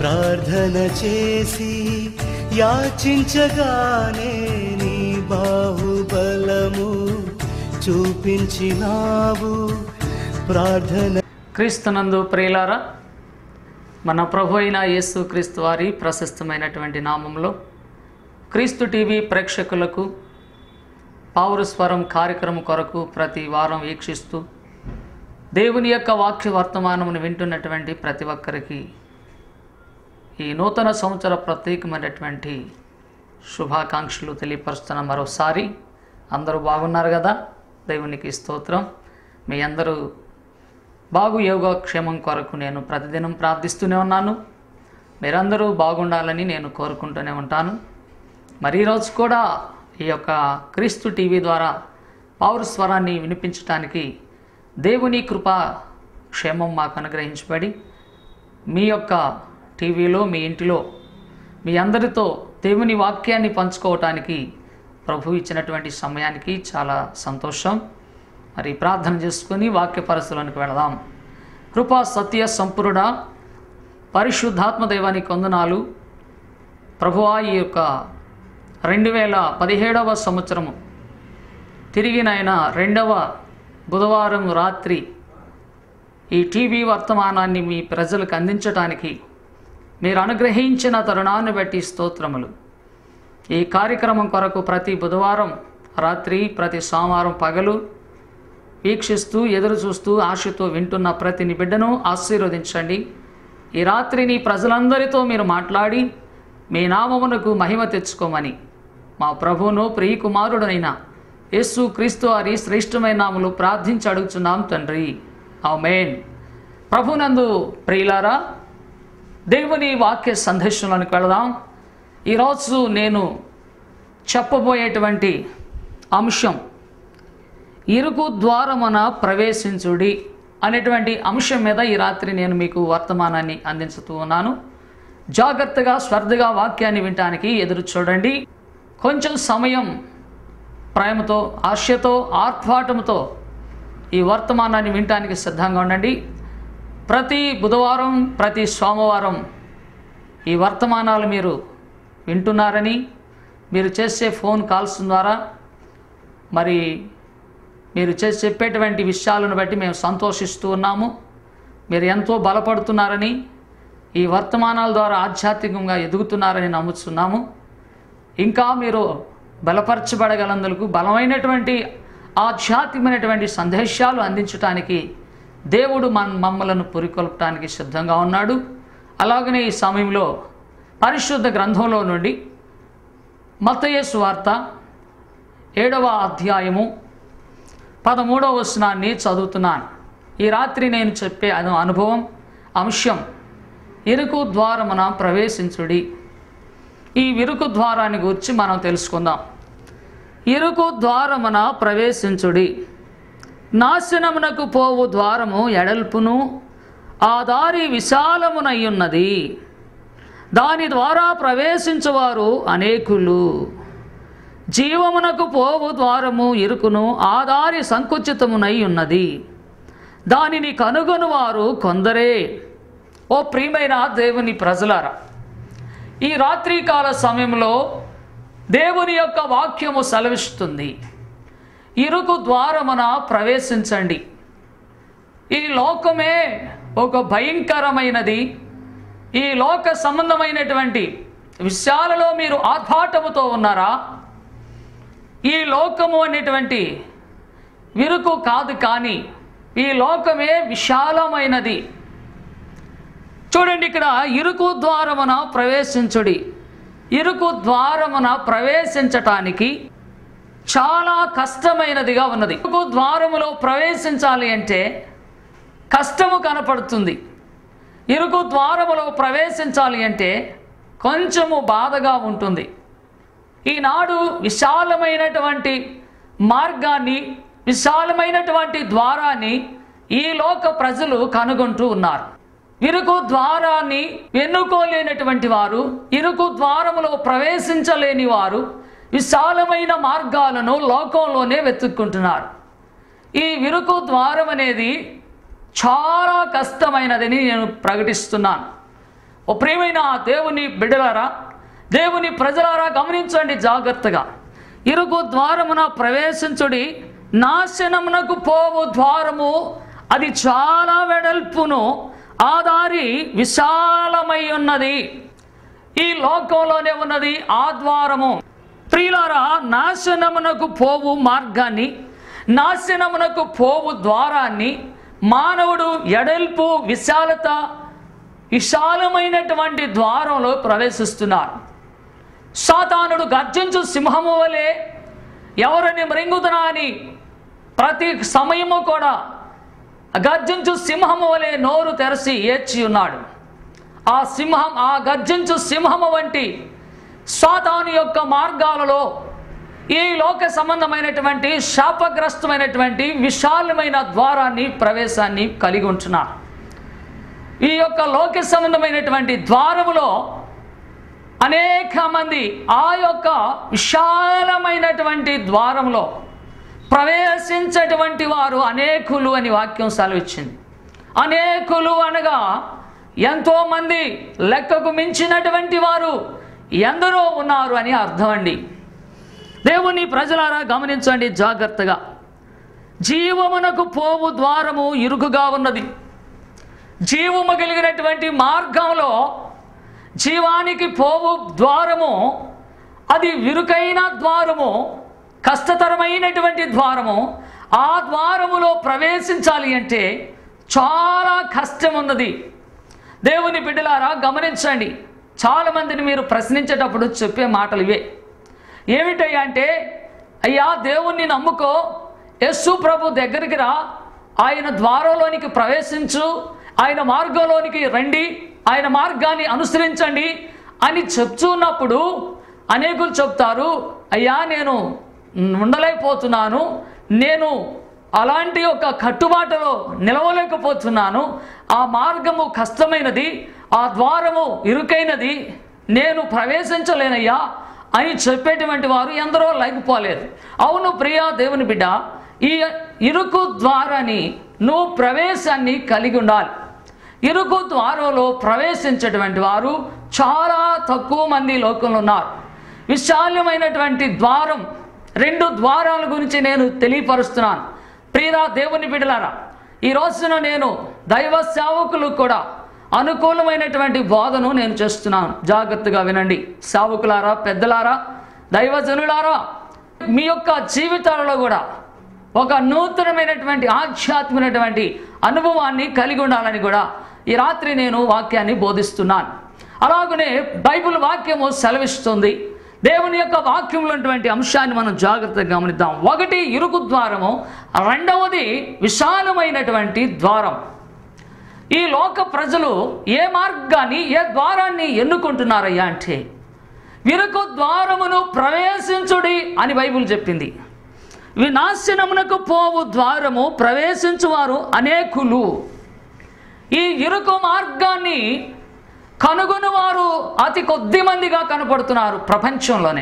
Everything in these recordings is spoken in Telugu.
ప్రార్థన చేసి యాచించగానే నీ బాహుబలము చూపించినావు ప్రార్థన క్రీస్తునందు ప్రియులారా మన ప్రభు అయిన యేసు క్రీస్తు వారి ప్రశస్తమైనటువంటి నామంలో క్రీస్తు టీవీ ప్రేక్షకులకు పావురస్వరం కార్యక్రమం కొరకు ప్రతి వారం వీక్షిస్తూ దేవుని యొక్క వాక్య వర్తమానమును వింటున్నటువంటి ప్రతి ఒక్కరికి ఈ నూతన సంవత్సర ప్రత్యేకమైనటువంటి శుభాకాంక్షలు తెలియపరుస్తున్న మరోసారి అందరూ బాగున్నారు కదా దేవునికి స్తోత్రం మీ అందరూ బాగు యోగక్షేమం కొరకు నేను ప్రతిదినం ప్రార్థిస్తూనే ఉన్నాను మీరందరూ బాగుండాలని నేను కోరుకుంటూనే ఉంటాను మరి ఈరోజు కూడా ఈ యొక్క క్రీస్తు టీవీ ద్వారా పౌర స్వరాన్ని వినిపించడానికి దేవుని కృప క్షేమం మాకు అనుగ్రహించబడి మీ యొక్క టీవీలో మీ ఇంటిలో మీ అందరితో దేవుని వాక్యాన్ని పంచుకోవటానికి ప్రభు ఇచ్చినటువంటి సమయానికి చాలా సంతోషం మరి ప్రార్థన చేసుకొని వాక్య పరిస్థితులకు వెళదాం కృపా సత్య సంపూర్ణ పరిశుద్ధాత్మ దైవానికి వందనాలు ప్రభువా ఈ యొక్క రెండు వేల పదిహేడవ సంవత్సరము తిరిగి నాయన రెండవ బుధవారం రాత్రి ఈ టీవీ వర్తమానాన్ని మీ ప్రజలకు అందించటానికి మీరు అనుగ్రహించిన తరుణాన్ని బట్టి స్తోత్రములు ఈ కార్యక్రమం కొరకు ప్రతి బుధవారం రాత్రి ప్రతి సోమవారం పగలు వీక్షిస్తూ ఎదురు చూస్తూ ఆశతో వింటున్న ప్రతి ని బిడ్డను ఆశీర్వదించండి ఈ రాత్రి నీ ప్రజలందరితో మీరు మాట్లాడి మీ నామమునకు మహిమ తెచ్చుకోమని మా ప్రభువును ప్రియకుమారుడనైన యేసు క్రీస్తు వారి శ్రేష్టమైన నాములు ప్రార్థించి అడుగుచున్నాం తండ్రి ఆమేన్ ప్రభునందు ప్రియులారా దేవుని వాక్య సందేశంలోనికి వెళదాం ఈరోజు నేను చెప్పబోయేటువంటి అంశం ఇరుకు ద్వారమున ప్రవేశించుడి అనేటువంటి అంశం మీద ఈ రాత్రి నేను మీకు వర్తమానాన్ని అందించుతూ ఉన్నాను జాగ్రత్తగా శ్రద్ధగా వాక్యాన్ని వినటానికి ఎదురు చూడండి కొంచెం సమయం ప్రేమతో ఆశతో ఆర్భాటంతో ఈ వర్తమానాన్ని వినటానికి సిద్ధంగా ఉండండి ప్రతి బుధవారం ప్రతి సోమవారం ఈ వర్తమానాలు మీరు వింటున్నారని మీరు చేసే ఫోన్ కాల్స్ ద్వారా మరి మీరు చేసి చెప్పేటువంటి విషయాలను బట్టి మేము సంతోషిస్తూ ఉన్నాము మీరు ఎంతో బలపడుతున్నారని ఈ వర్తమానాల ద్వారా ఆధ్యాత్మికంగా ఎదుగుతున్నారని నమ్ముతున్నాము ఇంకా మీరు బలపరచబడగలందుకు బలమైనటువంటి ఆధ్యాత్మికమైనటువంటి సందేశాలు అందించడానికి దేవుడు మన మమ్మలను పురికొల్పడానికి సిద్ధంగా ఉన్నాడు అలాగనే ఈ సమయంలో పరిశుద్ధ గ్రంథంలో నుండి మతయేసు వార్త ఏడవ అధ్యాయము పదమూడవ వచనాన్ని చదువుతున్నాను ఈ రాత్రి నేను చెప్పే అను అనుభవం అంశం ఇరుకు ద్వారమున ప్రవేశించుడి ఈ ఇరుకు ద్వారాన్ని గురించి మనం తెలుసుకుందాం ఇరుకు ద్వారమున ప్రవేశించుడి నాశనమునకు పోవు ద్వారము ఎడల్పును ఆ దారి విశాలమునయ్యున్నది దాని ద్వారా ప్రవేశించువారు అనేకులు జీవమునకు పోవు ద్వారము ఇరుకును ఆ దారి సంకుచితమునై ఉన్నది దానిని కనుగొనువారు కొందరే ఓ ప్రియమైన దేవుని ప్రజలారా ఈ రాత్రికాల సమయంలో దేవుని యొక్క వాక్యము సెలవిస్తుంది ఇరుకు ద్వారమున ప్రవేశించండి ఈ లోకమే ఒక భయంకరమైనది ఈ లోక సంబంధమైనటువంటి విషయాలలో మీరు ఆర్భాటముతో ఉన్నారా ఈ లోకము అనేటువంటి విరుకు కాదు కానీ ఈ లోకమే విశాలమైనది చూడండి ఇక్కడ ఇరుకు ద్వారమున ప్రవేశించుడి ఇరుకు ద్వారమున ప్రవేశించటానికి చాలా కష్టమైనదిగా ఉన్నది ఇరుకు ద్వారములో ప్రవేశించాలి అంటే కష్టము కనపడుతుంది ఇరుకు ద్వారములో ప్రవేశించాలి అంటే కొంచెము బాధగా ఉంటుంది ఈనాడు విశాలమైనటువంటి మార్గాన్ని విశాలమైనటువంటి ద్వారాన్ని ఈ లోక ప్రజలు కనుగొంటూ ఉన్నారు ఇరుకు ద్వారాన్ని ఎన్నుకోలేనటువంటి వారు ఇరుకు ద్వారములో ప్రవేశించలేని వారు విశాలమైన మార్గాలను లోకంలోనే వెతుక్కుంటున్నారు ఈ విరుకు ద్వారం అనేది చాలా కష్టమైనదని నేను ప్రకటిస్తున్నాను ఓ ప్రియమైన దేవుని బిడ్డలారా దేవుని ప్రజలారా గమనించండి జాగ్రత్తగా ఇరుగు ద్వారమున ప్రవేశించుడి నాశనమునకు పోవు ద్వారము అది చాలా వెడల్పును ఆ దారి విశాలమై ఉన్నది ఈ లోకంలోనే ఉన్నది ఆ ద్వారము ప్రియులారా నాశనమునకు పోవు మార్గాన్ని నాశనమునకు పోవు ద్వారాన్ని మానవుడు ఎడల్పు విశాలత విశాలమైనటువంటి ద్వారంలో ప్రవేశిస్తున్నారు సాతానుడు గర్జించు సింహము వలె ఎవరిని మృంగుతున్నా అని ప్రతి సమయము కూడా గర్జించు సింహము వలె నోరు తెరచి ఏడ్చి ఉన్నాడు ఆ సింహం ఆ గర్జించు సింహము వంటి సాతాను యొక్క మార్గాలలో ఈ లోక సంబంధమైనటువంటి శాపగ్రస్తమైనటువంటి విశాలమైన ద్వారాన్ని ప్రవేశాన్ని కలిగి ఉంటున్నారు ఈ యొక్క లోక సంబంధమైనటువంటి ద్వారములో అనేక మంది ఆ యొక్క విశాలమైనటువంటి ద్వారంలో ప్రవేశించేటువంటి వారు అనేకులు అని వాక్యం సెలవిచ్చింది అనేకులు అనగా ఎంతోమంది లెక్కకు మించినటువంటి వారు ఎందరో ఉన్నారు అని అర్థం అండి దేవుని ప్రజలారా గమనించండి జాగ్రత్తగా జీవమునకు పోవు ద్వారము ఇరుకుగా ఉన్నది జీవము కలిగినటువంటి మార్గంలో జీవానికి పోవు ద్వారము అది విరుకైన ద్వారము కష్టతరమైనటువంటి ద్వారము ఆ ద్వారములో ప్రవేశించాలి అంటే చాలా కష్టం ఉన్నది దేవుని బిడ్డలారా గమనించండి చాలామందిని మీరు ప్రశ్నించేటప్పుడు చెప్పే మాటలు ఇవే ఏమిటయ్యా అంటే అయ్యా దేవుణ్ణి నమ్ముకో యస్సు ప్రభు దగ్గరికి రా ఆయన ద్వారంలోనికి ప్రవేశించు ఆయన మార్గంలోనికి రండి ఆయన మార్గాన్ని అనుసరించండి అని చెప్తున్నప్పుడు అనేకులు చెప్తారు అయ్యా నేను ఉండలేకపోతున్నాను నేను అలాంటి ఒక కట్టుబాటులో నిలవలేకపోతున్నాను ఆ మార్గము కష్టమైనది ఆ ద్వారము ఇరుకైనది నేను ప్రవేశించలేనయ్యా అని చెప్పేటువంటి వారు ఎందరో లేకపోలేదు అవును ప్రియా దేవుని బిడ్డ ఈ ఇరుకు ద్వారాన్ని నువ్వు ప్రవేశాన్ని కలిగి ఉండాలి ఇరుకు ద్వారంలో ప్రవేశించేటువంటి వారు చాలా తక్కువ మంది లోకంలో ఉన్నారు విశాలమైనటువంటి ద్వారం రెండు ద్వారాల గురించి నేను తెలియపరుస్తున్నాను ప్రియరా దేవుని బిడ్డలారా ఈ రోజున నేను దైవ సేవకులు కూడా అనుకూలమైనటువంటి బోధను నేను చేస్తున్నాను జాగ్రత్తగా వినండి సేవకులారా పెద్దలారా దైవజనులారా మీ యొక్క జీవితాలలో కూడా ఒక నూతనమైనటువంటి ఆధ్యాత్మికమైనటువంటి అనుభవాన్ని కలిగి ఉండాలని కూడా ఈ రాత్రి నేను వాక్యాన్ని బోధిస్తున్నాను అలాగనే బైబిల్ వాక్యము సెలవిస్తుంది దేవుని యొక్క వాక్యంలో ఉన్నటువంటి అంశాన్ని మనం జాగ్రత్తగా గమనిద్దాం ఒకటి ఇరుకు ద్వారము రెండవది విశాలమైనటువంటి ద్వారం ఈ లోక ప్రజలు ఏ మార్గాన్ని ఏ ద్వారాన్ని ఎన్నుకుంటున్నారయ్యా అంటే విరుకు ద్వారమును ప్రవేశించుడి అని బైబిల్ చెప్పింది వినాశనమునకు పోవు ద్వారము ప్రవేశించువారు అనేకులు ఈ ఇరుకు మార్గాన్ని కనుగొనువారు అతి కొద్ది మందిగా కనపడుతున్నారు ప్రపంచంలోనే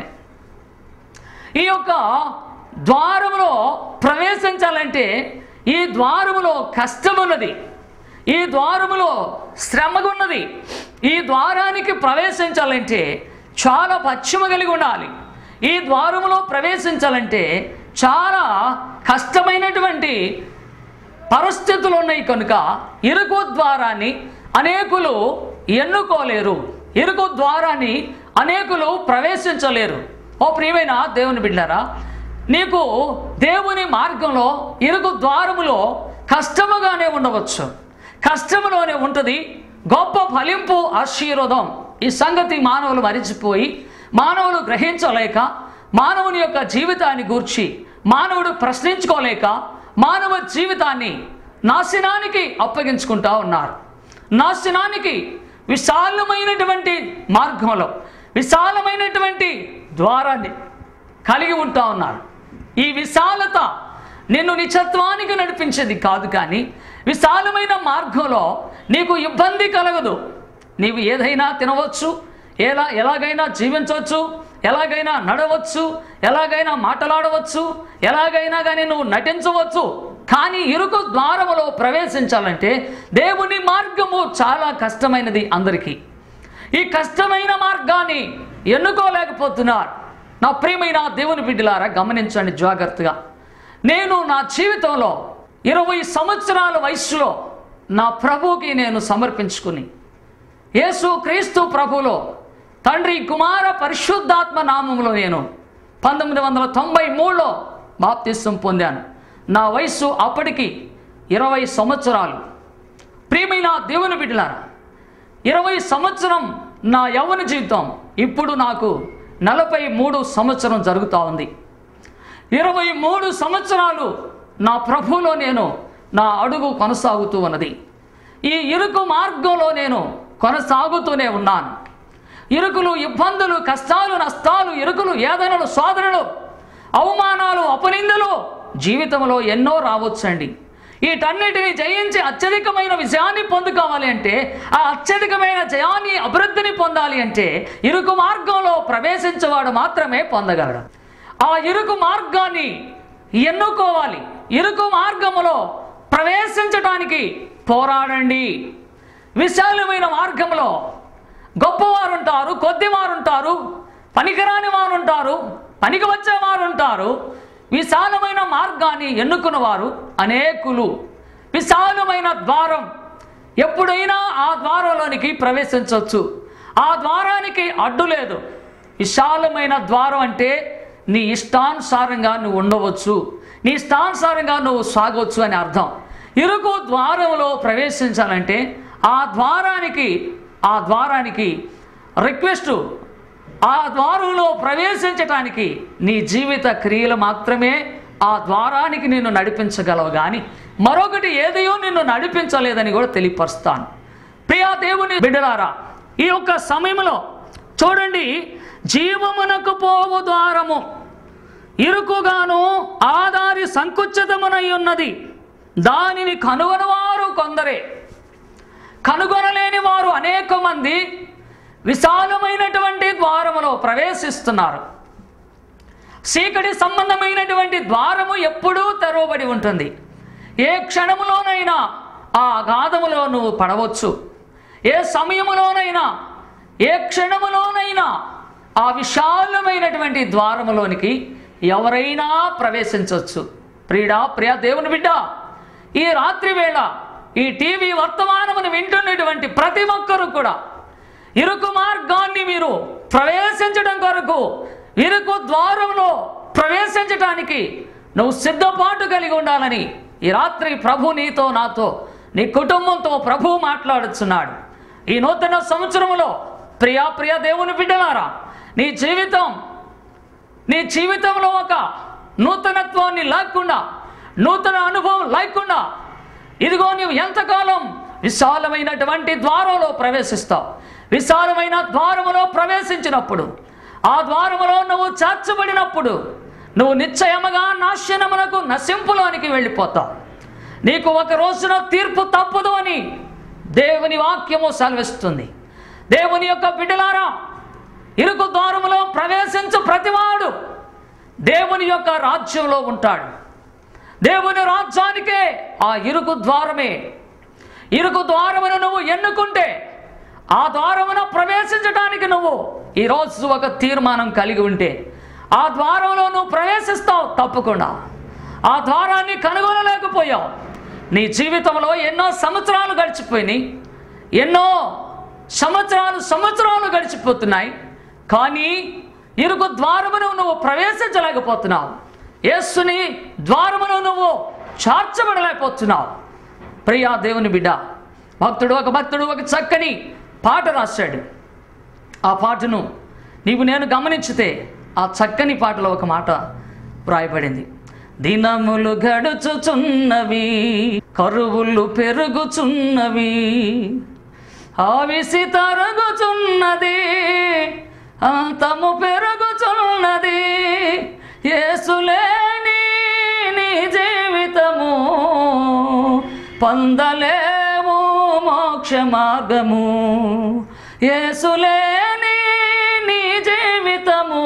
ఈ యొక్క ద్వారములో ప్రవేశించాలంటే ఈ ద్వారములో కష్టమున్నది ఈ ద్వారములో శ్రమగున్నది ఈ ద్వారానికి ప్రవేశించాలంటే చాలా పశ్చిమ కలిగి ఉండాలి ఈ ద్వారములో ప్రవేశించాలంటే చాలా కష్టమైనటువంటి పరిస్థితులు ఉన్నాయి కనుక ఇరుకు ద్వారాన్ని అనేకులు ఎన్నుకోలేరు ఇరుకు ద్వారాన్ని అనేకులు ప్రవేశించలేరు ఓ ప్రియమైన దేవుని బిడ్డారా నీకు దేవుని మార్గంలో ఇరుకు ద్వారములో కష్టముగానే ఉండవచ్చు కష్టములోనే ఉంటుంది గొప్ప ఫలింపు ఆశీర్వాదం ఈ సంగతి మానవులు మరిచిపోయి మానవులు గ్రహించలేక మానవుని యొక్క జీవితాన్ని గూర్చి మానవుడు ప్రశ్నించుకోలేక మానవ జీవితాన్ని నాశనానికి అప్పగించుకుంటా ఉన్నారు నాశనానికి విశాలమైనటువంటి మార్గంలో విశాలమైనటువంటి ద్వారాన్ని కలిగి ఉంటా ఉన్నారు ఈ విశాలత నిన్ను నిశ్చత్వానికి నడిపించేది కాదు కానీ విశాలమైన మార్గంలో నీకు ఇబ్బంది కలగదు నీవు ఏదైనా తినవచ్చు ఎలా ఎలాగైనా జీవించవచ్చు ఎలాగైనా నడవచ్చు ఎలాగైనా మాట్లాడవచ్చు ఎలాగైనా కానీ నువ్వు నటించవచ్చు కానీ ఇరుకు ద్వారములో ప్రవేశించాలంటే దేవుని మార్గము చాలా కష్టమైనది అందరికీ ఈ కష్టమైన మార్గాన్ని ఎన్నుకోలేకపోతున్నారు నా ప్రియమైన దేవుని బిడ్డలారా గమనించండి జాగ్రత్తగా నేను నా జీవితంలో ఇరవై సంవత్సరాల వయసులో నా ప్రభువుకి నేను సమర్పించుకుని యేసు క్రీస్తు ప్రభులో తండ్రి కుమార పరిశుద్ధాత్మ నామంలో నేను పంతొమ్మిది వందల తొంభై మూడులో బాప్తిస్వం పొందాను నా వయస్సు అప్పటికి ఇరవై సంవత్సరాలు ప్రియమైన దేవుని బిడ్డలారా ఇరవై సంవత్సరం నా యవ్వన జీవితం ఇప్పుడు నాకు నలభై మూడు సంవత్సరం జరుగుతూ ఉంది ఇరవై మూడు సంవత్సరాలు నా ప్రభులో నేను నా అడుగు కొనసాగుతూ ఉన్నది ఈ ఇరుకు మార్గంలో నేను కొనసాగుతూనే ఉన్నాను ఇరుకులు ఇబ్బందులు కష్టాలు నష్టాలు ఇరుకులు ఏదనలు శోధనలు అవమానాలు అపనిందలు జీవితంలో ఎన్నో రావచ్చండి వీటన్నిటిని జయించి అత్యధికమైన విజయాన్ని పొందుకోవాలి అంటే ఆ అత్యధికమైన జయాన్ని అభివృద్ధిని పొందాలి అంటే ఇరుకు మార్గంలో ప్రవేశించేవాడు మాత్రమే పొందగలడు ఆ ఇరుకు మార్గాన్ని ఎన్నుకోవాలి ఇరుకు మార్గములో ప్రవేశించడానికి పోరాడండి విశాలమైన మార్గంలో గొప్పవారు ఉంటారు కొద్దివారు ఉంటారు పనికిరాని వారు ఉంటారు పనికి వచ్చేవారు ఉంటారు విశాలమైన మార్గాన్ని ఎన్నుకున్న వారు అనేకులు విశాలమైన ద్వారం ఎప్పుడైనా ఆ ద్వారంలోనికి ప్రవేశించవచ్చు ఆ ద్వారానికి అడ్డు లేదు విశాలమైన ద్వారం అంటే నీ ఇష్టానుసారంగా నువ్వు ఉండవచ్చు నీ ఇష్టానుసారంగా నువ్వు సాగవచ్చు అని అర్థం ఇరుకు ద్వారంలో ప్రవేశించాలంటే ఆ ద్వారానికి ఆ ద్వారానికి రిక్వెస్ట్ ఆ ద్వారంలో ప్రవేశించటానికి నీ జీవిత క్రియలు మాత్రమే ఆ ద్వారానికి నిన్ను నడిపించగలవు కానీ మరొకటి ఏదయో నిన్ను నడిపించలేదని కూడా తెలియపరుస్తాను ప్రియా దేవుని బిడ్డలారా ఈ యొక్క సమయంలో చూడండి జీవమునకు పోవు ద్వారము ఇరుకుగాను ఆదారి సంకుచితమునై ఉన్నది దానిని కనుగొనవారు కొందరే కనుగొనలేని వారు అనేక మంది విశాలమైనటువంటి ద్వారములో ప్రవేశిస్తున్నారు చీకటి సంబంధమైనటువంటి ద్వారము ఎప్పుడూ తెరవబడి ఉంటుంది ఏ క్షణములోనైనా ఆ గాధములో నువ్వు పడవచ్చు ఏ సమయములోనైనా ఏ క్షణములోనైనా ఆ విశాలమైనటువంటి ద్వారములోనికి ఎవరైనా ప్రవేశించవచ్చు ప్రియుడా ప్రియ దేవుని బిడ్డ ఈ రాత్రి వేళ ఈ టీవీ వర్తమానమును వింటున్నటువంటి ప్రతి ఒక్కరూ కూడా ఇరుకు మార్గాన్ని మీరు ప్రవేశించడం కొరకు ఇరుకు ద్వారంలో ప్రవేశించటానికి నువ్వు సిద్ధపాటు కలిగి ఉండాలని ఈ రాత్రి ప్రభు నీతో నాతో నీ కుటుంబంతో ప్రభు మాట్లాడుచున్నాడు ఈ నూతన సంవత్సరములో ప్రియా ప్రియ దేవుని బిడ్డలారా నీ జీవితం నీ జీవితంలో ఒక నూతనత్వాన్ని లేకుండా నూతన అనుభవం లేకుండా ఇదిగో నీవు ఎంతకాలం విశాలమైనటువంటి ద్వారంలో ప్రవేశిస్తావు విశాలమైన ద్వారములో ప్రవేశించినప్పుడు ఆ ద్వారములో నువ్వు చేర్చబడినప్పుడు నువ్వు నిశ్చయముగా నాశనమునకు నశింపులోనికి వెళ్ళిపోతావు నీకు ఒక రోజున తీర్పు తప్పదు అని దేవుని వాక్యము సెలవిస్తుంది దేవుని యొక్క బిడ్డలారా ఇరుకు ద్వారములో ప్రవేశించు ప్రతివాడు దేవుని యొక్క రాజ్యంలో ఉంటాడు దేవుని రాజ్యానికే ఆ ఇరుకు ద్వారమే ఇరుకు ద్వారమును నువ్వు ఎన్నుకుంటే ఆ ద్వారమున ప్రవేశించడానికి నువ్వు ఈరోజు ఒక తీర్మానం కలిగి ఉంటే ఆ ద్వారంలో నువ్వు ప్రవేశిస్తావు తప్పకుండా ఆ ద్వారాన్ని కనుగొనలేకపోయావు నీ జీవితంలో ఎన్నో సంవత్సరాలు గడిచిపోయినాయి ఎన్నో సంవత్సరాలు సంవత్సరాలు గడిచిపోతున్నాయి కానీ ఇరుకు ద్వారమును నువ్వు ప్రవేశించలేకపోతున్నావు యేసుని ద్వారమును నువ్వు చార్చబడలేకపోతున్నావు ప్రియా దేవుని బిడ్డ భక్తుడు ఒక భక్తుడు ఒక చక్కని పాట రాశాడు ఆ పాటను నీవు నేను గమనించితే ఆ చక్కని పాటలో ఒక మాట వ్రాయబడింది దినములు గడుచుచున్నవి కరువులు పెరుగుచున్నవి ఆవిసి తరుగుచున్నది అంతము పెరుగుచున్నది యేసులేని నీ జీవితము పొందలేము మోక్ష మార్గము యేసులేని నీ జీవితము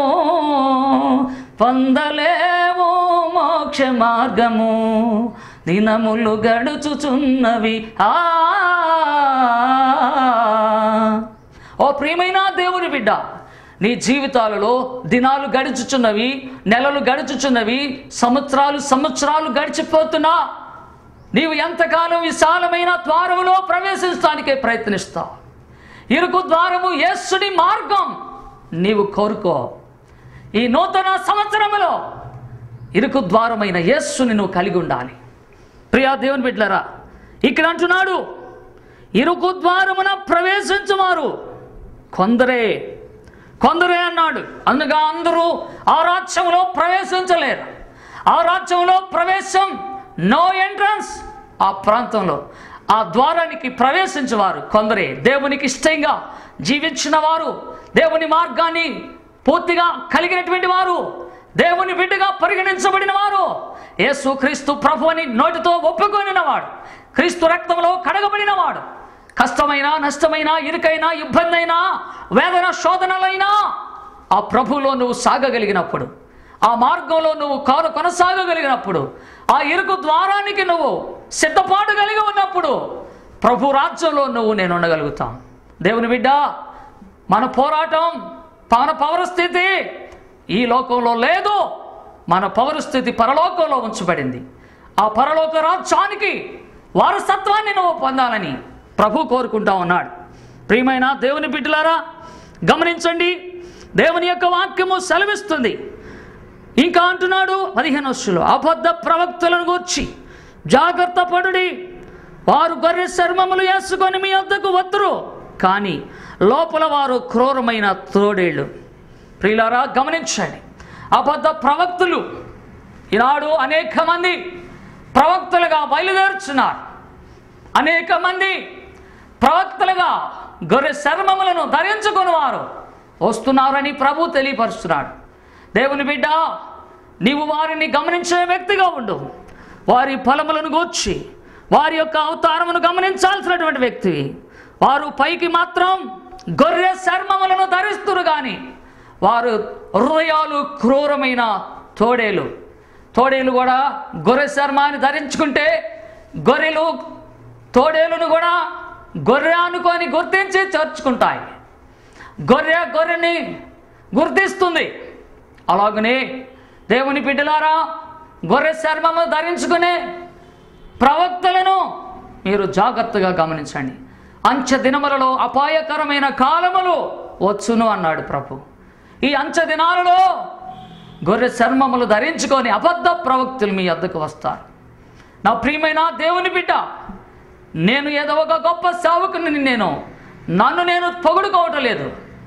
పొందలేము మోక్ష మార్గము దినములు గడుచుచున్నవి ఆ ఓ ప్రియమైన దేవుని బిడ్డ నీ జీవితాలలో దినాలు గడుచుచున్నవి నెలలు గడుచుచున్నవి సంవత్సరాలు సంవత్సరాలు గడిచిపోతున్నా నీవు ఎంతకాలం విశాలమైన ద్వారములో ప్రవేశించడానికే ప్రయత్నిస్తావు ఇరుకు ద్వారము యేసుని మార్గం నీవు కోరుకో ఈ నూతన సంవత్సరములో ఇరుకు ద్వారమైన యేస్సుని నువ్వు కలిగి ఉండాలి ప్రియా దేవుని బిడ్డలరా ఇక్కడ అంటున్నాడు ఇరుకు ద్వారమున ప్రవేశించువారు కొందరే కొందరే అన్నాడు అందుగా అందరూ ఆ రాజ్యంలో ప్రవేశించలేరు ఆ రాజ్యంలో ప్రవేశం నో ఎంట్రన్స్ ఆ ప్రాంతంలో ఆ ద్వారానికి ప్రవేశించేవారు కొందరే దేవునికి ఇష్టంగా జీవించిన వారు దేవుని మార్గాన్ని పూర్తిగా కలిగినటువంటి వారు దేవుని బిడ్డగా పరిగణించబడిన వారు యేసు క్రీస్తు ప్రభు అని నోటితో ఒప్పుకొనినవాడు క్రీస్తు రక్తంలో కడగబడినవాడు కష్టమైన నష్టమైన ఇరుకైన ఇబ్బంది అయినా వేదన శోధనలైనా ఆ ప్రభులో నువ్వు సాగగలిగినప్పుడు ఆ మార్గంలో నువ్వు కారు కొనసాగగలిగినప్పుడు ఆ ఇరుకు ద్వారానికి నువ్వు సిద్ధపాటు కలిగి ఉన్నప్పుడు ప్రభు రాజ్యంలో నువ్వు నేను ఉండగలుగుతాం దేవుని బిడ్డ మన పోరాటం మన పౌరస్థితి ఈ లోకంలో లేదు మన పౌరస్థితి పరలోకంలో ఉంచబడింది ఆ పరలోక రాజ్యానికి వారసత్వాన్ని నువ్వు పొందాలని ప్రభు కోరుకుంటా ఉన్నాడు ప్రియమైన దేవుని బిడ్డలారా గమనించండి దేవుని యొక్క వాక్యము సెలవిస్తుంది ఇంకా అంటున్నాడు పదిహేను వర్షులు అబద్ధ ప్రవక్తలను గూర్చి జాగ్రత్త పడుడి వారు గొర్రె చర్మములు వేసుకొని మీ వద్దకు వద్దరు కానీ లోపల వారు క్రూరమైన తోడేళ్ళు ప్రియులారా గమనించండి అబద్ధ ప్రవక్తులు ఈనాడు అనేక మంది ప్రవక్తలుగా బయలుదేరుచున్నారు అనేక మంది ప్రవక్తలుగా గొర్రె చర్మములను ధరించుకుని వారు వస్తున్నారని ప్రభు తెలియపరుస్తున్నాడు దేవుని బిడ్డ నీవు వారిని గమనించే వ్యక్తిగా ఉండు వారి ఫలములను గూర్చి వారి యొక్క అవతారమును గమనించాల్సినటువంటి వ్యక్తివి వారు పైకి మాత్రం గొర్రె చర్మములను ధరిస్తురు కానీ వారు హృదయాలు క్రూరమైన తోడేలు తోడేలు కూడా గొర్రె చర్మాన్ని ధరించుకుంటే గొర్రెలు తోడేలును కూడా గొర్రె అనుకొని గుర్తించి చేర్చుకుంటాయి గొర్రె గొర్రెని గుర్తిస్తుంది అలాగనే దేవుని బిడ్డలారా గొర్రె చర్మము ధరించుకునే ప్రవక్తలను మీరు జాగ్రత్తగా గమనించండి అంచె దినములలో అపాయకరమైన కాలములు వచ్చును అన్నాడు ప్రభు ఈ అంచె దినాలలో గొర్రె చర్మములు ధరించుకొని అబద్ధ ప్రవక్తులు మీ వద్దకు వస్తారు నా ప్రియమైన దేవుని బిడ్డ నేను ఏదో ఒక గొప్ప సేవకుని నేను నన్ను నేను పొగుడుకోవటం లేదు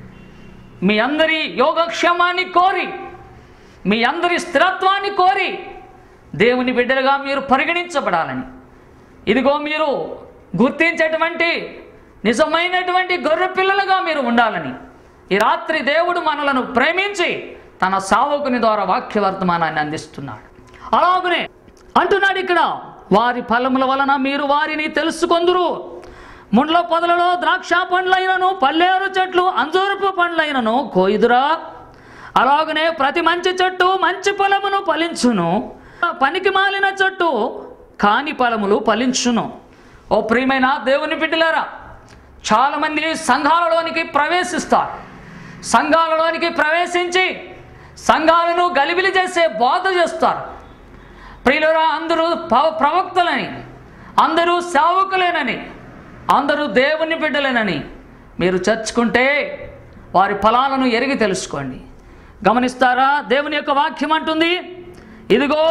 మీ అందరి యోగక్షేమాన్ని కోరి మీ అందరి స్థిరత్వాన్ని కోరి దేవుని బిడ్డలుగా మీరు పరిగణించబడాలని ఇదిగో మీరు గుర్తించేటువంటి నిజమైనటువంటి గొర్రె పిల్లలుగా మీరు ఉండాలని ఈ రాత్రి దేవుడు మనలను ప్రేమించి తన సావకుని ద్వారా వాక్య వర్తమానాన్ని అందిస్తున్నాడు అలాగనే అంటున్నాడు ఇక్కడ వారి ఫలముల వలన మీరు వారిని తెలుసుకొందురు ముండ్ల పొదలలో ద్రాక్ష పండ్లైనను పల్లేరు చెట్లు అంజూరపు పండ్లైనను కోయిదురా అలాగనే ప్రతి మంచి చెట్టు మంచి ఫలమును ఫలించును పనికి మాలిన చెట్టు కాని ఫలములు ఫలించును ఓ ప్రియమైన దేవుని బిడ్డలారా చాలామంది సంఘాలలోనికి ప్రవేశిస్తారు సంఘాలలోనికి ప్రవేశించి సంఘాలను గలిబిలి చేసే బోధ చేస్తారు ప్రియులరా అందరూ పవ- ప్రవక్తలని అందరూ సేవకులేనని అందరూ దేవుని బిడ్డలేనని మీరు చర్చుకుంటే వారి ఫలాలను ఎరిగి తెలుసుకోండి గమనిస్తారా దేవుని యొక్క వాక్యం అంటుంది ఇదిగో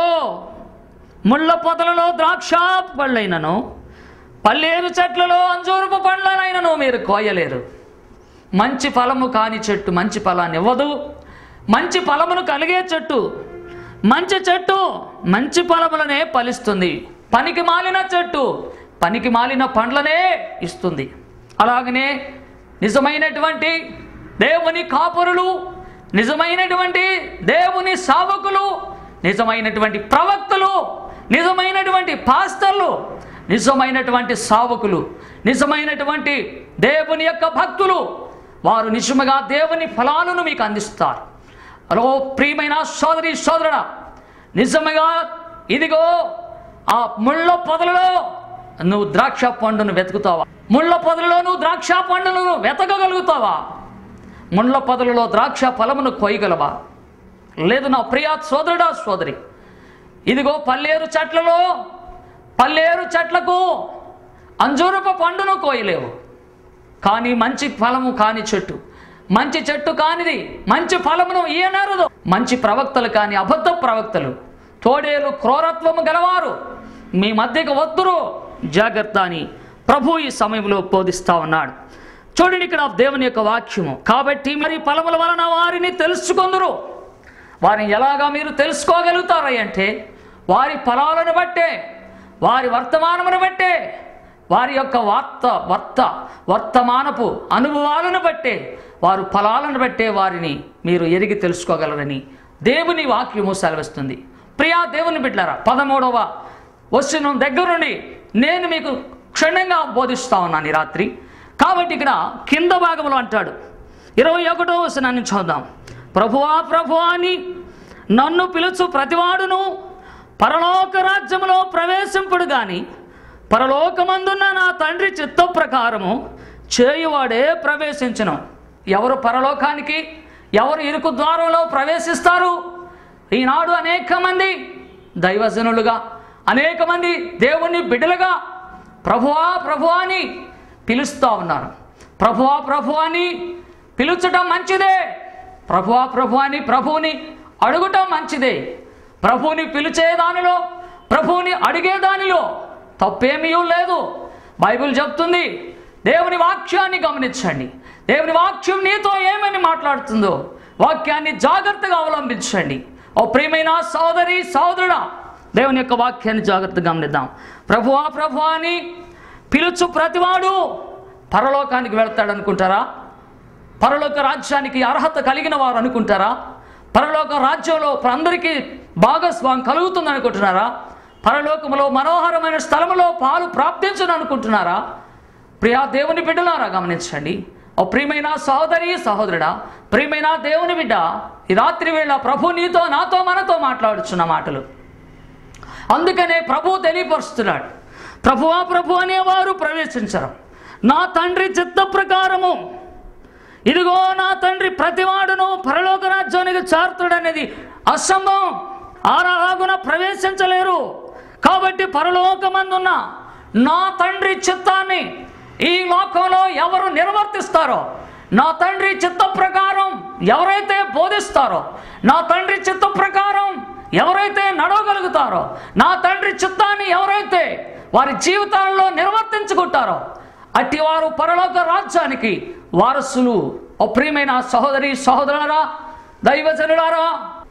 ముళ్ళ పొదలలో ద్రాక్ష పళ్ళైనను పల్లేరు చెట్లలో అంజూరపు పండ్లనైనను మీరు కోయలేరు మంచి ఫలము కాని చెట్టు మంచి ఫలాన్ని ఇవ్వదు మంచి ఫలమును కలిగే చెట్టు మంచి చెట్టు మంచి ఫలములనే ఫలిస్తుంది పనికి మాలిన చెట్టు పనికి మాలిన పండ్లనే ఇస్తుంది అలాగనే నిజమైనటువంటి దేవుని కాపురులు నిజమైనటువంటి దేవుని సావకులు నిజమైనటువంటి ప్రవక్తలు నిజమైనటువంటి పాస్తర్లు నిజమైనటువంటి సావకులు నిజమైనటువంటి దేవుని యొక్క భక్తులు వారు నిజముగా దేవుని ఫలాలను మీకు అందిస్తారు అలో ప్రియమైన సోదరి సోదరుడ నిజముగా ఇదిగో ఆ ముళ్ళ పొదలలో నువ్వు ద్రాక్ష పండును వెతుకుతావా ముళ్ళ పొదలలో నువ్వు ద్రాక్ష పండును వెతకగలుగుతావా ముళ్ళ పొదలలో ద్రాక్ష ఫలమును కొయ్యగలవా లేదు నా ప్రియా సోదరుడా సోదరి ఇదిగో పల్లేరు చెట్లలో పల్లేరు చెట్లకు అంజూరపు పండును కోయలేవు కానీ మంచి ఫలము కాని చెట్టు మంచి చెట్టు కానిది మంచి ఫలమును ఈయనరదు మంచి ప్రవక్తలు కాని అబద్ధ ప్రవక్తలు తోడేలు క్రూరత్వము గలవారు మీ మధ్యకు వద్దురు జాగ్రత్త అని ప్రభు ఈ సమయంలో బోధిస్తా ఉన్నాడు చూడండి ఇక్కడ దేవుని యొక్క వాక్యము కాబట్టి మరి ఫలముల వలన వారిని తెలుసుకొందురు వారిని ఎలాగా మీరు తెలుసుకోగలుగుతారు అంటే వారి ఫలాలను బట్టే వారి వర్తమానమును బట్టే వారి యొక్క వార్త వర్త వర్తమానపు అనుభవాలను బట్టే వారు ఫలాలను బట్టే వారిని మీరు ఎరిగి తెలుసుకోగలరని దేవుని వాక్యము సెలవిస్తుంది ప్రియా దేవుని బిడ్డలారా పదమూడవ వచనం దగ్గర నుండి నేను మీకు క్షుణ్ణంగా బోధిస్తా ఉన్నాను ఈ రాత్రి కాబట్టి ఇక్కడ కింద భాగంలో అంటాడు ఇరవై ఒకటో వచనాన్ని చూద్దాం ప్రభువా ప్రభువా అని నన్ను పిలుచు ప్రతివాడును పరలోక రాజ్యములో ప్రవేశింపుడు గాని పరలోకమందున్న నా తండ్రి చిత్త ప్రకారము చేయువాడే ప్రవేశించను ఎవరు పరలోకానికి ఎవరు ఇరుకు ద్వారంలో ప్రవేశిస్తారు ఈనాడు అనేక మంది దైవజనులుగా అనేక మంది దేవుని బిడ్డలుగా ప్రభువా ప్రభువా అని పిలుస్తూ ఉన్నారు ప్రభువా ప్రభువా అని పిలుచటం మంచిదే ప్రభువా ప్రభువా అని ప్రభువుని అడుగుటం మంచిదే ప్రభువుని పిలిచే దానిలో ప్రభువుని అడిగే దానిలో తప్పేమీ లేదు బైబిల్ చెప్తుంది దేవుని వాక్యాన్ని గమనించండి దేవుని వాక్యం నీతో ఏమని మాట్లాడుతుందో వాక్యాన్ని జాగ్రత్తగా అవలంబించండి ఓ ప్రియమైన సోదరి సోదరుడా దేవుని యొక్క వాక్యాన్ని జాగ్రత్తగా గమనిద్దాం ప్రభువా ప్రభువా అని పిలుచు ప్రతివాడు పరలోకానికి వెళ్తాడు అనుకుంటారా పరలోక రాజ్యానికి అర్హత కలిగిన వారు అనుకుంటారా పరలోక రాజ్యంలో అందరికీ భాగస్వామి కలుగుతుంది అనుకుంటున్నారా పరలోకములో మనోహరమైన స్థలములో పాలు ప్రాప్తించను అనుకుంటున్నారా ప్రియా దేవుని బిడ్డలారా గమనించండి ఓ ప్రియమైన సహోదరి సహోదరుడా ప్రియమైన దేవుని బిడ్డ ఈ రాత్రి వేళ ప్రభు నీతో నాతో మనతో మాట్లాడుచున్న మాటలు అందుకనే ప్రభు తెలియపరుస్తున్నాడు ప్రభువా ప్రభు అనేవారు ప్రవేశించరు నా తండ్రి చిత్త ప్రకారము ఇదిగో నా తండ్రి ప్రతివాడును పరలోక రాజ్యానికి చార్తుడనేది అసంభవం ఆరాగున ప్రవేశించలేరు కాబట్టి పరలోకమందున్న నా తండ్రి చిత్తాన్ని ఈ లోకంలో ఎవరు నిర్వర్తిస్తారో నా తండ్రి చిత్త ప్రకారం ఎవరైతే బోధిస్తారో నా తండ్రి చిత్త ప్రకారం ఎవరైతే నడవగలుగుతారో నా తండ్రి చిత్తాన్ని ఎవరైతే వారి జీవితాల్లో నిర్వర్తించుకుంటారో అట్టివారు పరలోక రాజ్యానికి వారసులు ఓ ప్రియమైన సహోదరి సహోదరులారా దైవజనులారా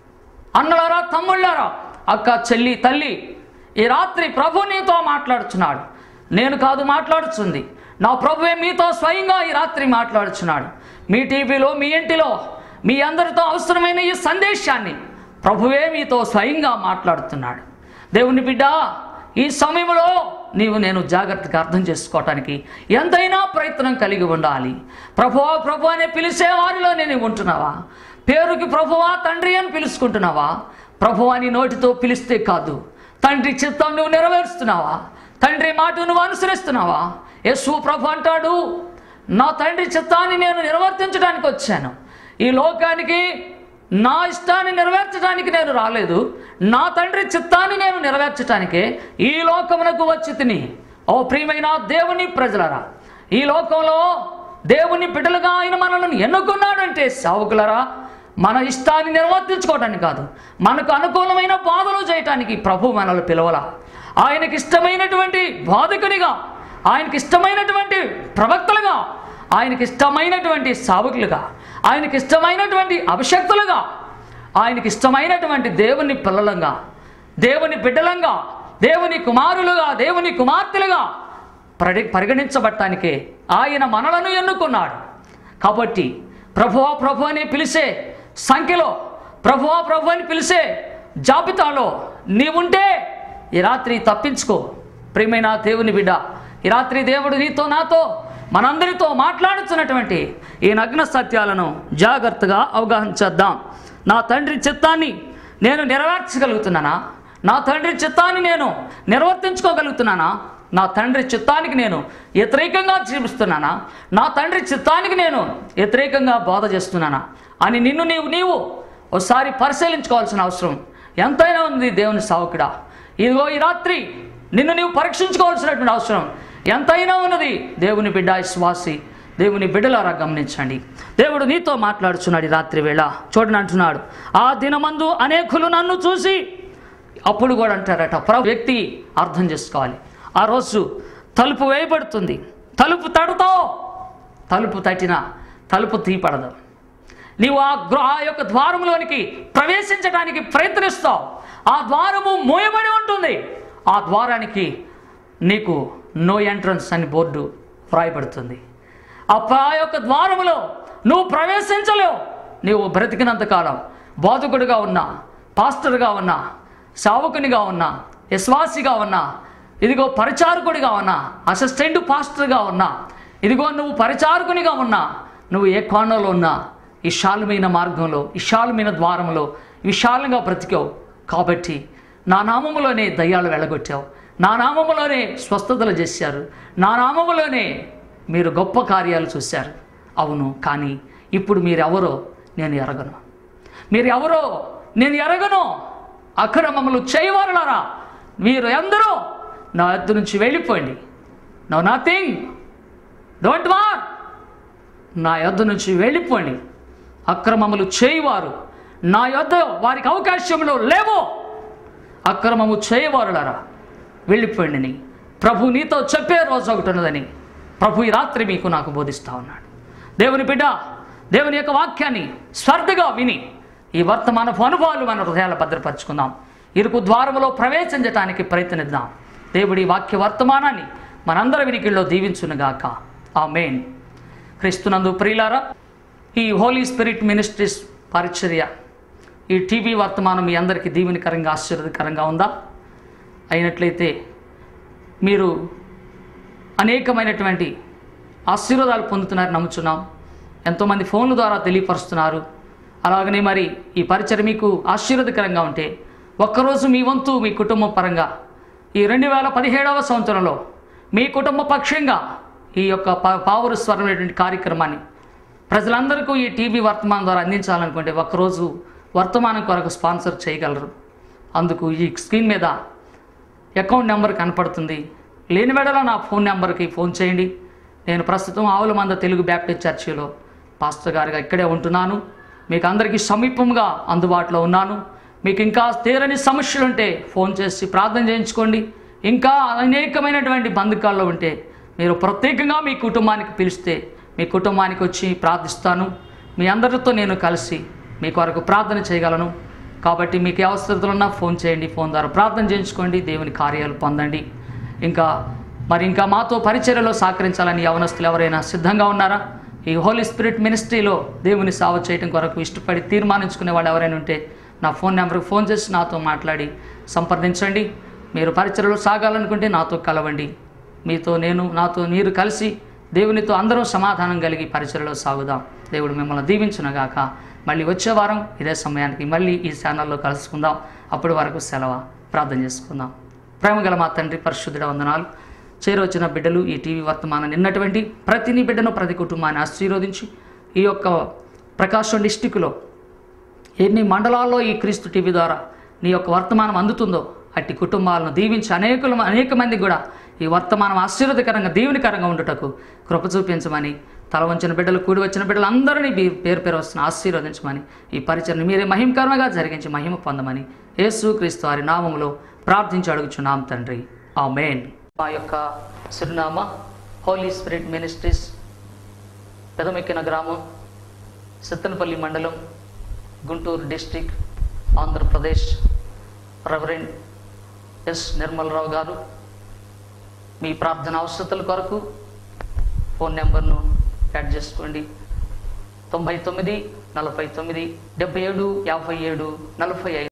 అన్నలారా తమ్ముళ్ళారా అక్క చెల్లి తల్లి ఈ రాత్రి ప్రభు నీతో మాట్లాడుచున్నాడు నేను కాదు మాట్లాడుచుంది నా ప్రభువే మీతో స్వయంగా ఈ రాత్రి మాట్లాడుచున్నాడు మీ టీవీలో మీ ఇంటిలో మీ అందరితో అవసరమైన ఈ సందేశాన్ని ప్రభువే మీతో స్వయంగా మాట్లాడుతున్నాడు దేవుని బిడ్డ ఈ సమయంలో నీవు నేను జాగ్రత్తగా అర్థం చేసుకోవటానికి ఎంతైనా ప్రయత్నం కలిగి ఉండాలి ప్రభువా ప్రభు అనే పిలిచే వారిలో నేను ఉంటున్నావా పేరుకి ప్రభువా తండ్రి అని పిలుచుకుంటున్నావా ప్రభు అని నోటితో పిలిస్తే కాదు తండ్రి చిత్తం నువ్వు నెరవేరుస్తున్నావా తండ్రి మాట నువ్వు అనుసరిస్తున్నావా యేసు ప్రభు అంటాడు నా తండ్రి చిత్తాన్ని నేను నిర్వర్తించడానికి వచ్చాను ఈ లోకానికి నా ఇష్టాన్ని నెరవేర్చడానికి నేను రాలేదు నా తండ్రి చిత్తాన్ని నేను నెరవేర్చడానికే ఈ లోకమునకు వచ్చి తిని ఓ ప్రియమైన దేవుని ప్రజలరా ఈ లోకంలో దేవుని బిడ్డలుగా ఆయన మనల్ని ఎన్నుకున్నాడంటే సావుకులరా మన ఇష్టాన్ని నిర్వర్తించుకోవడానికి కాదు మనకు అనుకూలమైన బాధలు చేయటానికి ప్రభు మనల్ని పిలవల ఆయనకి ఇష్టమైనటువంటి బాధకునిగా ఆయనకి ఇష్టమైనటువంటి ప్రవక్తలుగా ఆయనకి ఇష్టమైనటువంటి సావుకులుగా ఆయనకి ఇష్టమైనటువంటి అభిషక్తులుగా ఆయనకి ఇష్టమైనటువంటి దేవుని పిల్లలంగా దేవుని బిడ్డలంగా దేవుని కుమారులుగా దేవుని కుమార్తెలుగా పరి పరిగణించబట్టానికే ఆయన మనలను ఎన్నుకున్నాడు కాబట్టి ప్రభువా ప్రభు అని పిలిచే సంఖ్యలో ప్రభువా ప్రభు అని పిలిచే జాబితాలో నీవుంటే ఈ రాత్రి తప్పించుకో ప్రియమైన దేవుని బిడ్డ ఈ రాత్రి దేవుడు నీతో నాతో మనందరితో మాట్లాడుతున్నటువంటి ఈ నగ్న సత్యాలను జాగ్రత్తగా అవగాహన చేద్దాం నా తండ్రి చిత్తాన్ని నేను నెరవేర్చగలుగుతున్నానా నా తండ్రి చిత్తాన్ని నేను నిర్వర్తించుకోగలుగుతున్నానా నా తండ్రి చిత్తానికి నేను వ్యతిరేకంగా జీవిస్తున్నానా నా తండ్రి చిత్తానికి నేను వ్యతిరేకంగా బోధ చేస్తున్నానా అని నిన్ను నీవు నీవు ఒకసారి పరిశీలించుకోవాల్సిన అవసరం ఎంతైనా ఉంది దేవుని సావుకుడా ఇదిగో ఈ రాత్రి నిన్ను నీవు పరీక్షించుకోవాల్సినటువంటి అవసరం ఎంతైనా ఉన్నది దేవుని బిడ్డ విశ్వాసి దేవుని బిడ్డలారా గమనించండి దేవుడు నీతో మాట్లాడుచున్నాడు ఈ రాత్రి వేళ చూడని అంటున్నాడు ఆ దినమందు అనేకులు నన్ను చూసి అప్పుడు కూడా అంటారట ప్రభు వ్యక్తి అర్థం చేసుకోవాలి ఆ రోజు తలుపు వేయబడుతుంది తలుపు తడతావు తలుపు తట్టిన తలుపు తీపడదు నీవు ఆ గృహ ఆ యొక్క ద్వారంలోనికి ప్రవేశించడానికి ప్రయత్నిస్తావు ఆ ద్వారము మూయబడి ఉంటుంది ఆ ద్వారానికి నీకు నో ఎంట్రన్స్ అని బోర్డు వ్రాయబడుతుంది ఆ ప- ఆ యొక్క ద్వారములో నువ్వు ప్రవేశించలేవు నీవు బ్రతికినంత కాలం బోధకుడిగా ఉన్నా పాస్టర్గా ఉన్నా సావకునిగా ఉన్నా విశ్వాసిగా ఉన్నా ఇదిగో పరిచారకుడిగా ఉన్నా అసిస్టెంట్ పాస్టర్గా ఉన్నా ఇదిగో నువ్వు పరిచారకునిగా ఉన్నా నువ్వు ఏ కోణంలో ఉన్నా విశాలమైన మార్గంలో విశాలమైన ద్వారంలో విశాలంగా బ్రతికావు కాబట్టి నా నామములోనే దయ్యాలు వెళ్ళగొట్టావు నా నామములోనే స్వస్థతలు చేశారు నా నామములోనే మీరు గొప్ప కార్యాలు చూశారు అవును కానీ ఇప్పుడు మీరెవరో నేను ఎరగను మీరు ఎవరో నేను ఎరగను అక్రమములు చేయవారులారా మీరు ఎందరో నా ఎద్దు నుంచి వెళ్ళిపోండి నో నథింగ్ డోంట్ వార్ నా యొద్ద నుంచి వెళ్ళిపోండి అక్రమములు చేయవారు నా యొద్ద వారికి అవకాశంలో లేవో అక్రమము చేయవారులారా వెళ్ళిపోండిని ప్రభు నీతో చెప్పే రోజు ఒకటి ఉన్నదని ప్రభు ఈ రాత్రి మీకు నాకు బోధిస్తా ఉన్నాడు దేవుని బిడ్డ దేవుని యొక్క వాక్యాన్ని శ్రద్ధగా విని ఈ వర్తమానపు అనుభవాలు మన హృదయాలు భద్రపరుచుకుందాం ఇరుకు ద్వారములో ప్రవేశించడానికి ప్రయత్నిద్దాం దేవుడి వాక్య వర్తమానాన్ని మనందరి వినికిల్లో దీవించునుగాక ఆ మెయిన్ క్రీస్తునందు ప్రియులారా ఈ హోలీ స్పిరిట్ మినిస్ట్రీస్ పరిచర్య ఈ టీవీ వర్తమానం మీ అందరికీ దీవెనకరంగా ఆశీర్వదకరంగా ఉందా అయినట్లయితే మీరు అనేకమైనటువంటి ఆశీర్వాదాలు పొందుతున్నారని నమ్ముచున్నాం ఎంతోమంది ఫోన్ల ద్వారా తెలియపరుస్తున్నారు అలాగనే మరి ఈ పరిచయం మీకు ఆశీర్వదకరంగా ఉంటే ఒక్కరోజు మీ వంతు మీ కుటుంబ పరంగా ఈ రెండు వేల పదిహేడవ సంవత్సరంలో మీ కుటుంబ పక్షంగా ఈ యొక్క పా- పావురు స్వరమైనటువంటి కార్యక్రమాన్ని ప్రజలందరికీ ఈ టీవీ వర్తమానం ద్వారా అందించాలనుకుంటే ఒక్కరోజు వర్తమానం కొరకు స్పాన్సర్ చేయగలరు అందుకు ఈ స్క్రీన్ మీద అకౌంట్ నెంబర్ కనపడుతుంది లేని వేళలో నా ఫోన్ నెంబర్కి ఫోన్ చేయండి నేను ప్రస్తుతం ఆవుల మంద తెలుగు బ్యాప్టిస్ట్ చర్చిలో పాస్టర్ గారుగా ఇక్కడే ఉంటున్నాను మీకు అందరికీ సమీపంగా అందుబాటులో ఉన్నాను మీకు ఇంకా తీరని సమస్యలు ఉంటే ఫోన్ చేసి ప్రార్థన చేయించుకోండి ఇంకా అనేకమైనటువంటి బంధకాల్లో ఉంటే మీరు ప్రత్యేకంగా మీ కుటుంబానికి పిలిస్తే మీ కుటుంబానికి వచ్చి ప్రార్థిస్తాను మీ అందరితో నేను కలిసి మీ కొరకు ప్రార్థన చేయగలను కాబట్టి మీకు ఏ అవసరతలు ఉన్నా ఫోన్ చేయండి ఫోన్ ద్వారా ప్రార్థన చేయించుకోండి దేవుని కార్యాలు పొందండి ఇంకా మరి ఇంకా మాతో పరిచర్యలో సహకరించాలని యవనస్తులు ఎవరైనా సిద్ధంగా ఉన్నారా ఈ హోలీ స్పిరిట్ మినిస్ట్రీలో దేవుని సేవ చేయడం కొరకు ఇష్టపడి తీర్మానించుకునే వాళ్ళు ఎవరైనా ఉంటే నా ఫోన్ నెంబర్కి ఫోన్ చేసి నాతో మాట్లాడి సంప్రదించండి మీరు పరిచర్యలో సాగాలనుకుంటే నాతో కలవండి మీతో నేను నాతో మీరు కలిసి దేవునితో అందరం సమాధానం కలిగి పరిచయలో సాగుదాం దేవుడు మిమ్మల్ని దీవించునగాక మళ్ళీ వచ్చే వారం ఇదే సమయానికి మళ్ళీ ఈ ఛానల్లో కలుసుకుందాం అప్పటి వరకు సెలవు ప్రార్థన చేసుకుందాం ప్రేమగల మా తండ్రి పరిశుద్ధుడ వందనాలు చేరొచ్చిన బిడ్డలు ఈ టీవీ వర్తమానం నిన్నటువంటి ప్రతిని బిడ్డను ప్రతి కుటుంబాన్ని ఆశీర్వదించి ఈ యొక్క ప్రకాశం డిస్టిక్లో ఎన్ని మండలాల్లో ఈ క్రీస్తు టీవీ ద్వారా నీ యొక్క వర్తమానం అందుతుందో అట్టి కుటుంబాలను దీవించి అనేకులు అనేక మంది కూడా ఈ వర్తమానం ఆశీర్వదకరంగా దీవెనకరంగా ఉండుటకు కృప చూపించమని తల వంచిన బిడ్డలు కూడి వచ్చిన బిడ్డలందరినీ మీ పేరు పేరు వస్తున్న ఆశీర్వదించమని ఈ పరిచయం మీరే మహిమకరంగా జరిగించి మహిమ పొందమని యేసు క్రీస్తు వారి నామములో ప్రార్థించి అడుగుచున్నాం తండ్రి ఆ మెయిన్ మా యొక్క చిరునామా హోలీ స్పిరిట్ మినిస్ట్రీస్ పెదమెక్కిన గ్రామం సిత్తనపల్లి మండలం Guntur district Andhra Pradesh reverend S Nirmalarao గారు మీ ప్రార్థన అవసరతల కొరకు ఫోన్ నెంబర్ను యాడ్ చేసుకోండి తొంభై తొమ్మిది నలభై తొమ్మిది డెబ్బై ఏడు యాభై ఏడు నలభై ఐదు